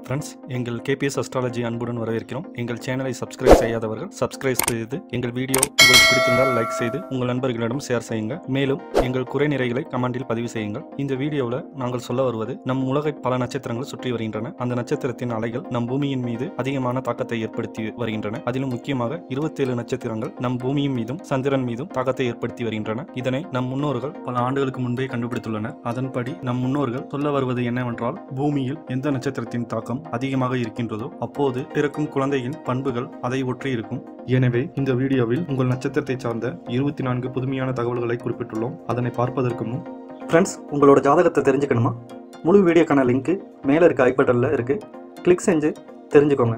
friends எங்கள் KBS astrology அன்புடன் வரவேற்கிறோம் எங்கள் சேனலை சப்ஸ்கிரைப் செய்யாதவர்கள் சப்ஸ்கிரைப் செய்து எங்கள் வீடியோ உங்களுக்கு பிடித்திருந்தால் லைக் செய்து உங்கள் நண்பர்களிடம் ஷேர் செய்யுங்க மேலும் எங்கள் குறை நிறைகளை கமெண்டில் பதிவு செய்யுங்கள் இந்த வீடியோவில் நாங்கள் சொல்ல வருவது நம் உலகை பல நட்சத்திரங்கள் சுற்றி வருகின்றன அந்த நட்சத்திரத்தின் அலைகள் நம் பூமியின் மீது அதிகமான தாக்கத்தை ஏற்படுத்தி வருகின்றன அதிலும் முக்கியமாக இருபத்தேழு நட்சத்திரங்கள் நம் பூமியின் மீதும் சந்திரன் மீதும் தாக்கத்தை ஏற்படுத்தி வருகின்றன இதனை நம் முன்னோர்கள் பல ஆண்டுகளுக்கு முன்பே கண்டுபிடித்துள்ளனர் அதன்படி நம் முன்னோர்கள் சொல்ல வருவது என்னவென்றால் பூமியில் எந்த நட்சத்திரத்தின் தாக்கம் அதிகமாக இருக்கின்றதோ அப்போது பிறக்கும் குழந்தையின் பண்புகள் அதை ஒற்றி இருக்கும் எனவே இந்த வீடியோவில் உங்கள் நட்சத்திரத்தை சார்ந்த இருபத்தி நான்கு புதுமையான தகவல்களை குறிப்பிட்டுள்ளோம் அதனை பார்ப்பதற்கு முன் ஃப்ரெண்ட்ஸ் உங்களோட ஜாதகத்தை தெரிஞ்சுக்கணுமா முழு வீடியோக்கான லிங்க் மேலே இருக்க ஐ பட்டனில் இருக்கு கிளிக் செஞ்சு தெரிஞ்சுக்கோங்க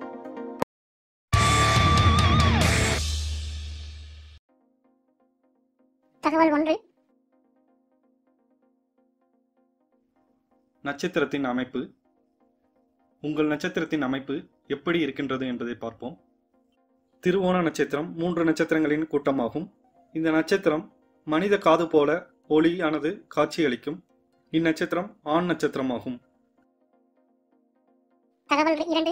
தகவல் ஒன்று நட்சத்திரத்தின் அமைப்பு உங்கள் நட்சத்திரத்தின் அமைப்பு எப்படி இருக்கின்றது என்பதை பார்ப்போம் திருவோண நட்சத்திரம் மூன்று நட்சத்திரங்களின் கூட்டமாகும் இந்த நட்சத்திரம் மனித காது போல ஒளியானது காட்சியளிக்கும் இந்நட்சத்திரம் ஆண் நட்சத்திரமாகும் தகவல் இரண்டு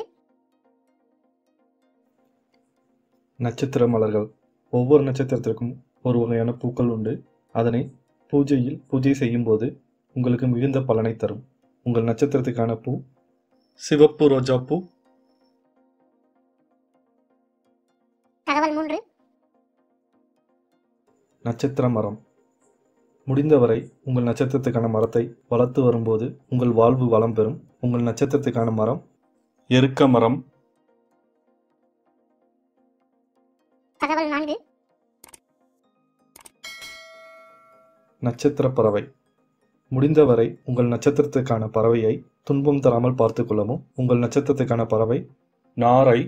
நட்சத்திர மலர்கள் ஒவ்வொரு நட்சத்திரத்திற்கும் ஒரு வகையான பூக்கள் உண்டு அதனை பூஜையில் பூஜை செய்யும்போது உங்களுக்கு மிகுந்த பலனை தரும் உங்கள் நட்சத்திரத்துக்கான பூ சிவப்பு ரோஜா பூ தகவல் மூன்று நட்சத்திர மரம் முடிந்தவரை உங்கள் நட்சத்திரத்துக்கான மரத்தை வளர்த்து வரும்போது உங்கள் வாழ்வு வளம் பெறும் உங்கள் நட்சத்திரத்துக்கான மரம் எருக்க மரம் தகவல் நான்கு நட்சத்திர பறவை முடிந்தவரை உங்கள் நட்சத்திரத்துக்கான பறவையை துன்பம் தராமல் பார்த்து கொள்ளவும் உங்கள் நட்சத்திரத்துக்கான பறவை நாரை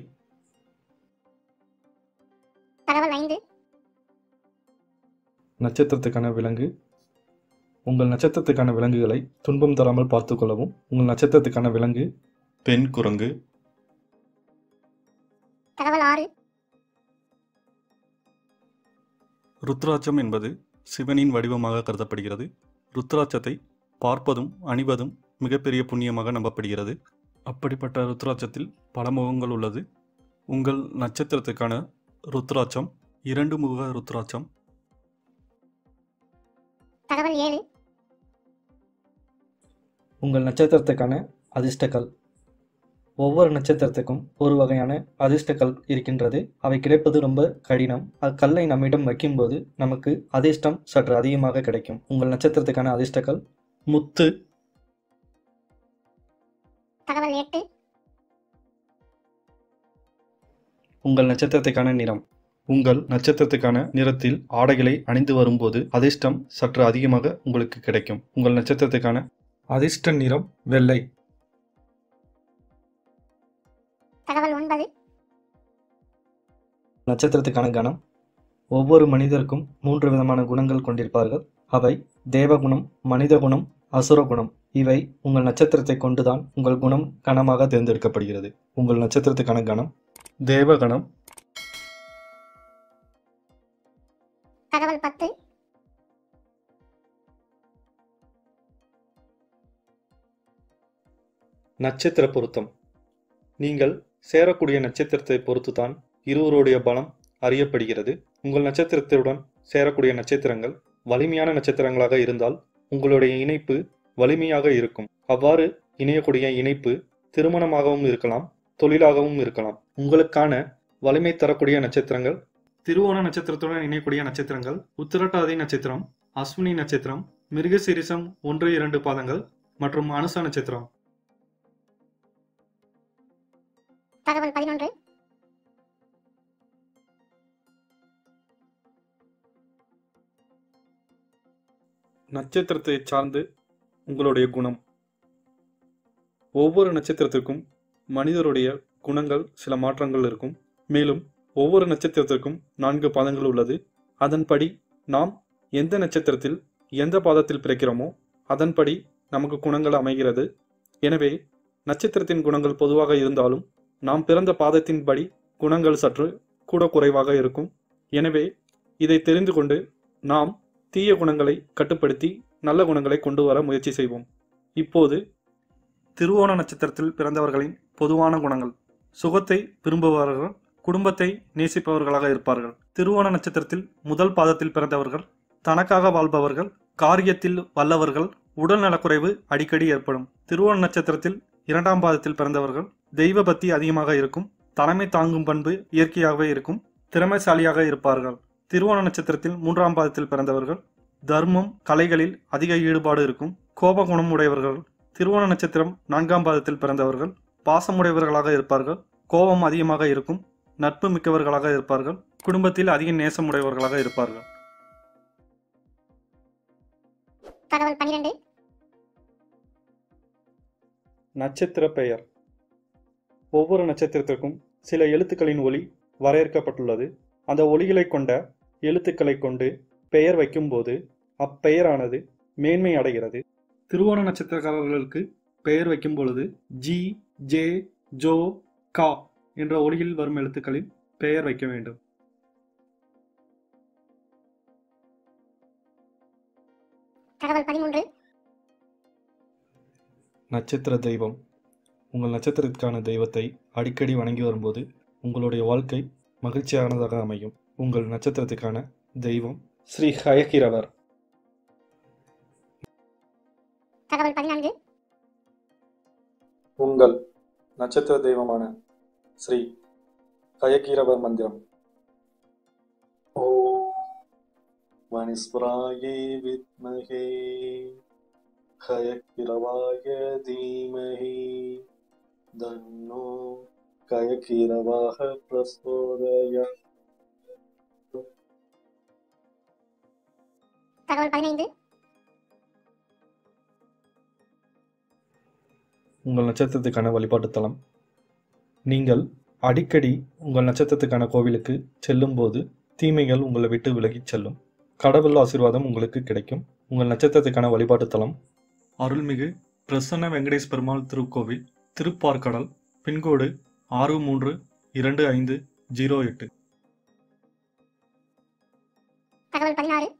தகவல் ஐந்து நட்சத்திரத்துக்கான விலங்கு உங்கள் நட்சத்திரத்துக்கான விலங்குகளை துன்பம் தராமல் பார்த்து கொள்ளவும் உங்கள் நட்சத்திரத்துக்கான விலங்கு பெண் குரங்கு தகவல் ஆறு ருத்ராட்சம் என்பது சிவனின் வடிவமாக கருதப்படுகிறது ருத்ராட்சத்தை பார்ப்பதும் அணிவதும் மிகப்பெரிய புண்ணியமாக நம்பப்படுகிறது அப்படிப்பட்ட ருத்ராட்சத்தில் பல முகங்கள் உள்ளது உங்கள் நட்சத்திரத்துக்கான ருத்ராட்சம் இரண்டு முக ருத்ராட்சம் தகவல் ஏழு உங்கள் நட்சத்திரத்துக்கான அதிர்ஷ்டக்கல் ஒவ்வொரு நட்சத்திரத்துக்கும் ஒரு வகையான அதிர்ஷ்டக்கல் இருக்கின்றது அவை கிடைப்பது ரொம்ப கடினம் அக்கல்லை நம்மிடம் வைக்கும்போது நமக்கு அதிர்ஷ்டம் சற்று அதிகமாக கிடைக்கும் உங்கள் நட்சத்திரத்துக்கான அதிர்ஷ்டக்கல் முத்து தகவல் எட்டு உங்கள் நட்சத்திரத்துக்கான நிறம் உங்கள் நட்சத்திரத்துக்கான நிறத்தில் ஆடைகளை அணிந்து வரும்போது அதிர்ஷ்டம் சற்று அதிகமாக உங்களுக்கு கிடைக்கும் உங்கள் நட்சத்திரத்துக்கான அதிர்ஷ்ட நிறம் வெள்ளை தகவல் ஒன்பது நட்சத்திரத்துக்கான கணம் ஒவ்வொரு மனிதருக்கும் மூன்று விதமான குணங்கள் கொண்டிருப்பார்கள் அவை தேவகுணம் மனித குணம் அசுர குணம் இவை உங்கள் நட்சத்திரத்தை கொண்டுதான் உங்கள் குணம் கணமாக தேர்ந்தெடுக்கப்படுகிறது உங்கள் நட்சத்திரத்துக்கான கணம் தேவகணம் தகவல் பத்து நட்சத்திர பொருத்தம் நீங்கள் சேரக்கூடிய நட்சத்திரத்தை பொறுத்துதான் இருவருடைய பலம் அறியப்படுகிறது உங்கள் நட்சத்திரத்துடன் சேரக்கூடிய நட்சத்திரங்கள் வலிமையான நட்சத்திரங்களாக இருந்தால் உங்களுடைய இணைப்பு வலிமையாக இருக்கும் அவ்வாறு இணையக்கூடிய இணைப்பு திருமணமாகவும் இருக்கலாம் தொழிலாகவும் இருக்கலாம் உங்களுக்கான வலிமை தரக்கூடிய நட்சத்திரங்கள் திருவோண நட்சத்திரத்துடன் இணையக்கூடிய நட்சத்திரங்கள் உத்திரட்டாதி நட்சத்திரம் அஸ்வினி நட்சத்திரம் மிருகசீரிசம் ஒன்று இரண்டு பாதங்கள் மற்றும் அனுச நட்சத்திரம் தகவல் பதினொன்று நட்சத்திரத்தை சார்ந்து உங்களுடைய குணம் ஒவ்வொரு நட்சத்திரத்திற்கும் மனிதருடைய குணங்கள் சில மாற்றங்கள் இருக்கும் மேலும் ஒவ்வொரு நட்சத்திரத்திற்கும் நான்கு பாதங்கள் உள்ளது அதன்படி நாம் எந்த நட்சத்திரத்தில் எந்த பாதத்தில் பிறக்கிறோமோ அதன்படி நமக்கு குணங்கள் அமைகிறது எனவே நட்சத்திரத்தின் குணங்கள் பொதுவாக இருந்தாலும் நாம் பிறந்த பாதத்தின்படி குணங்கள் சற்று கூட குறைவாக இருக்கும் எனவே இதை தெரிந்து கொண்டு நாம் தீய குணங்களை கட்டுப்படுத்தி நல்ல குணங்களை கொண்டு வர முயற்சி செய்வோம் இப்போது திருவோண நட்சத்திரத்தில் பிறந்தவர்களின் பொதுவான குணங்கள் சுகத்தை விரும்புபவர்கள் குடும்பத்தை நேசிப்பவர்களாக இருப்பார்கள் திருவோண நட்சத்திரத்தில் முதல் பாதத்தில் பிறந்தவர்கள் தனக்காக வாழ்பவர்கள் காரியத்தில் வல்லவர்கள் உடல் நலக்குறைவு அடிக்கடி ஏற்படும் திருவோண நட்சத்திரத்தில் இரண்டாம் பாதத்தில் பிறந்தவர்கள் தெய்வ பக்தி அதிகமாக இருக்கும் தலைமை தாங்கும் பண்பு இயற்கையாகவே இருக்கும் திறமைசாலியாக இருப்பார்கள் திருவோண நட்சத்திரத்தில் மூன்றாம் பாதத்தில் பிறந்தவர்கள் தர்மம் கலைகளில் அதிக ஈடுபாடு இருக்கும் கோப குணம் உடையவர்கள் திருவோண நட்சத்திரம் நான்காம் பாதத்தில் பிறந்தவர்கள் பாசமுடையவர்களாக இருப்பார்கள் கோபம் அதிகமாக இருக்கும் நட்பு மிக்கவர்களாக இருப்பார்கள் குடும்பத்தில் அதிக நேசமுடையவர்களாக இருப்பார்கள் தகவல் பனிரெண்டு நட்சத்திர பெயர் ஒவ்வொரு நட்சத்திரத்திற்கும் சில எழுத்துக்களின் ஒளி வரையறுக்கப்பட்டுள்ளது அந்த ஒளிகளை கொண்ட எழுத்துக்களை கொண்டு பெயர் வைக்கும்போது அப்பெயரானது மேன்மை அடைகிறது திருவோண நட்சத்திரக்காரர்களுக்கு பெயர் வைக்கும் பொழுது ஜி ஜே ஜோ கா என்ற ஒளியில் வரும் எழுத்துக்களில் பெயர் வைக்க வேண்டும் தகவல் பதிமூன்று நட்சத்திர தெய்வம் உங்கள் நட்சத்திரத்திற்கான தெய்வத்தை அடிக்கடி வணங்கி வரும்போது உங்களுடைய வாழ்க்கை மகிழ்ச்சியானதாக அமையும் உங்கள் நட்சத்திரத்துக்கான தெய்வம் ஸ்ரீ ஹயகிரவர் தகவல் பதினான்கு உங்கள் நட்சத்திர தெய்வமான ஸ்ரீ ஹயகிரவர் மந்திரம் ஓ வனிஸ்வராயே வித்மகே ஹயகிரவாய தீமஹி தன்னோ கயகிரவாக பிரசோதய தகவல் பதினைந்து உங்கள் நட்சத்திரத்துக்கான வழிபாட்டு தலம் நீங்கள் அடிக்கடி உங்கள் நட்சத்திரத்துக்கான கோவிலுக்கு செல்லும்போது தீமைகள் உங்களை விட்டு விலகிச் செல்லும் கடவுள் ஆசீர்வாதம் உங்களுக்கு கிடைக்கும் உங்கள் நட்சத்திரத்துக்கான வழிபாட்டு தலம் அருள்மிகு பிரசன்ன வெங்கடேஷ் பெருமாள் திருக்கோவில் திருப்பார்கடல் பின்கோடு ஆறு மூன்று இரண்டு ஐந்து ஜீரோ எட்டு தகவல் பதினாறு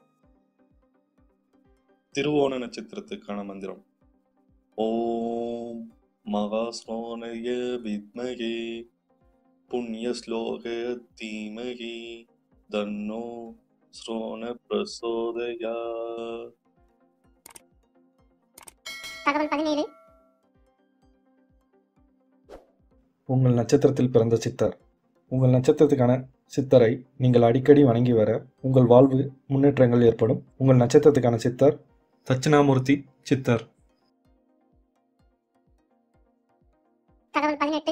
திருவோண நட்சத்திரத்துக்கான மந்திரம் ஓம் மகாஸ்ரோணய வித்மகே புண்ணிய ஸ்லோக தீமகி தன்னோ ஸ்ரோண பிரசோதயா தகவல் பதினேழு உங்கள் நட்சத்திரத்தில் பிறந்த சித்தர் உங்கள் நட்சத்திரத்துக்கான சித்தரை நீங்கள் அடிக்கடி வணங்கி வர உங்கள் வாழ்வு முன்னேற்றங்கள் ஏற்படும் உங்கள் நட்சத்திரத்துக்கான சித்தர் தட்சிணாமூர்த்தி சித்தர் தகவல் பதினெட்டு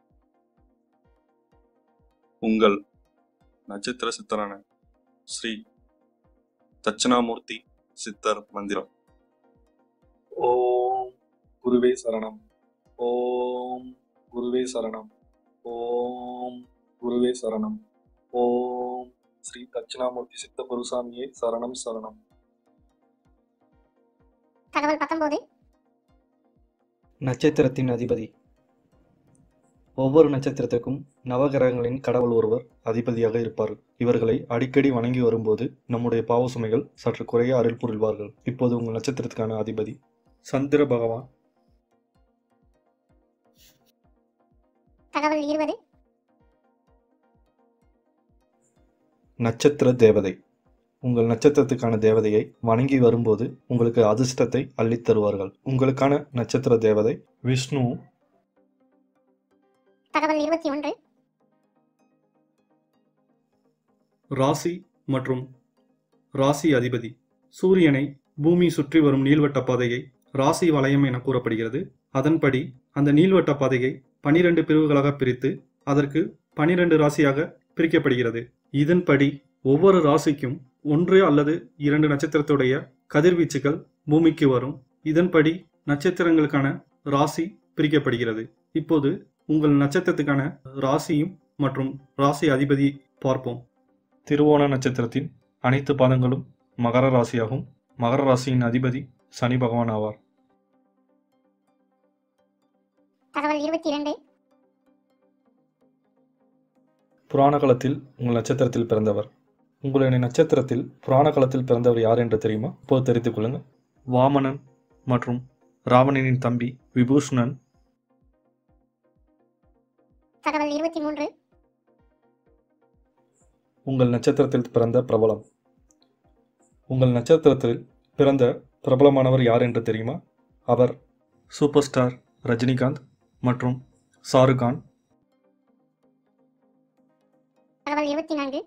உங்கள் நட்சத்திர சித்தரான ஸ்ரீ தட்சிணாமூர்த்தி சித்தர் மந்திரம் ஓம் குருவே சரணம் ஓம் குருவே சரணம் ஓம் குருவே சரணம் ஓம் ஸ்ரீ தட்சிணாமூர்த்தி சித்த குருசாமியே சரணம் சரணம் தகவல் பத்தொன்பது நட்சத்திரத்தின் அதிபதி ஒவ்வொரு நட்சத்திரத்திற்கும் நவகிரகங்களின் கடவுள் ஒருவர் அதிபதியாக இருப்பார் இவர்களை அடிக்கடி வணங்கி வரும்போது நம்முடைய பாவ சுமைகள் சற்று குறைய அருள் புரிவார்கள் இப்போது உங்கள் நட்சத்திரத்துக்கான அதிபதி சந்திர பகவான் தகவல் இருபது நட்சத்திர தேவதை உங்கள் நட்சத்திரத்துக்கான தேவதையை வணங்கி வரும்போது உங்களுக்கு அதிர்ஷ்டத்தை அள்ளித் தருவார்கள் உங்களுக்கான நட்சத்திர தேவதை விஷ்ணு தகவல் இருபத்தி ஒன்று ராசி மற்றும் ராசி அதிபதி சூரியனை பூமி சுற்றி வரும் நீள்வட்ட பாதையை ராசி வளையம் என கூறப்படுகிறது அதன்படி அந்த நீள்வட்ட பாதையை பனிரெண்டு பிரிவுகளாக பிரித்து அதற்கு பனிரெண்டு ராசியாக பிரிக்கப்படுகிறது இதன்படி ஒவ்வொரு ராசிக்கும் ஒன்று அல்லது இரண்டு நட்சத்திரத்துடைய கதிர்வீச்சுகள் பூமிக்கு வரும் இதன்படி நட்சத்திரங்களுக்கான ராசி பிரிக்கப்படுகிறது இப்போது உங்கள் நட்சத்திரத்துக்கான ராசியும் மற்றும் ராசி அதிபதி பார்ப்போம் திருவோண நட்சத்திரத்தின் அனைத்து பாதங்களும் மகர ராசியாகும் மகர ராசியின் அதிபதி சனி பகவான் ஆவார் தகவல் இருபத்தி இரண்டு புராண காலத்தில் உங்கள் நட்சத்திரத்தில் பிறந்தவர் உங்களுடைய நட்சத்திரத்தில் புராண காலத்தில் பிறந்தவர் யார் என்று தெரியுமா இப்போது தெரிந்து கொள்ளுங்கள் வாமனன் மற்றும் ராவணனின் தம்பி விபூஷணன் தகவல் இருபத்தி மூன்று உங்கள் நட்சத்திரத்தில் பிறந்த பிரபலம் உங்கள் நட்சத்திரத்தில் பிறந்த பிரபலமானவர் யார் என்று தெரியுமா அவர் சூப்பர் ஸ்டார் ரஜினிகாந்த் மற்றும் ஷாருக்கான் தகவல் இருபத்தி நான்கு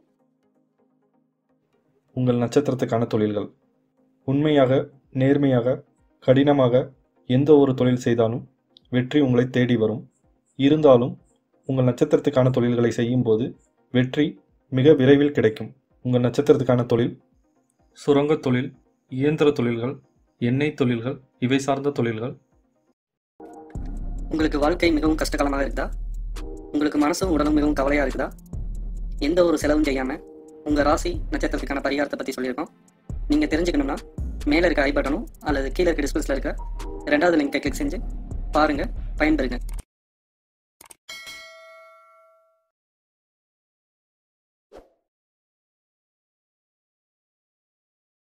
உங்கள் நட்சத்திரத்துக்கான தொழில்கள் உண்மையாக நேர்மையாக கடினமாக எந்த ஒரு தொழில் செய்தாலும் வெற்றி உங்களை தேடி வரும் இருந்தாலும் உங்கள் நட்சத்திரத்துக்கான தொழில்களை செய்யும்போது வெற்றி மிக விரைவில் கிடைக்கும் உங்கள் நட்சத்திரத்துக்கான தொழில் சுரங்கத் தொழில் இயந்திர தொழில்கள் எண்ணெய் தொழில்கள் இவை சார்ந்த தொழில்கள் உங்களுக்கு வாழ்க்கை மிகவும் கஷ்டகாலமாக இருக்குதா உங்களுக்கு மனசும் உடலும் மிகவும் கவலையாக இருக்குதா எந்த ஒரு செலவும் செய்யாமல் உங்கள் ராசி நட்சத்திரத்துக்கான பரிகாரத்தை பற்றி சொல்லியிருக்கோம் நீங்கள் தெரிஞ்சுக்கணும்னா மேலே இருக்க ஐ பட்டனும் அல்லது கீழே இருக்க டிஸ்பிளேஸில் இருக்க ரெண்டாவது லிங்கை கிளிக் செஞ்சு பாருங்கள் பயன்பெறுங்க